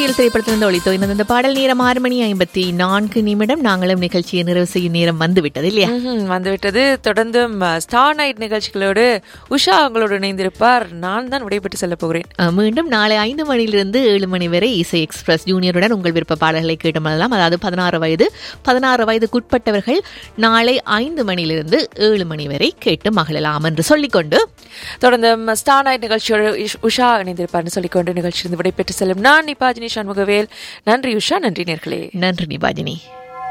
அரசியல் திரைப்படத்திலிருந்து ஒளித்தோ இந்த இந்த பாடல் நேரம் ஆறு மணி ஐம்பத்தி நான்கு நிமிடம் நாங்களும் நிகழ்ச்சியை நிறைவு செய்யும் நேரம் வந்துவிட்டது இல்லையா ம்ஹும், வந்துவிட்டது தொடர்ந்தும் ஸ்டார் நைட் நிகழ்ச்சிகளோடு உஷா அவங்களோடு இணைந்திருப்பார் நான் தான் விடைபெற்று செல்ல போகிறேன் அஹ், மீண்டும் நாளை ஐந்து மணியிலிருந்து ஏழு மணி வரை இசை எக்ஸ்பிரஸ் ஜூனியருடன் உங்கள் விருப்ப பாடல்களை கேட்டு மழலாம் அதாவது பதினாறு வயது பதினாறு வயதுக்குட்பட்டவர்கள் நாளை ஐந்து மணியிலிருந்து ஏழு மணி வரை கேட்டு மகிழலாம் என்று சொல்லிக்கொண்டு தொடர்ந்தும் ஸ்டார் நைட் நிகழ்ச்சியோடு இஷ்- உஷா இணைந்திருப்பார்னு சொல்லிக்கொண்டு நிகழ்ச்சியிலிருந்து விடைபெற்று செல்லும் நான் நிபாஜினி சண்முகவேல் நன்றி உஷா நன்றி நேர்களே நன்றி நிபாஜினி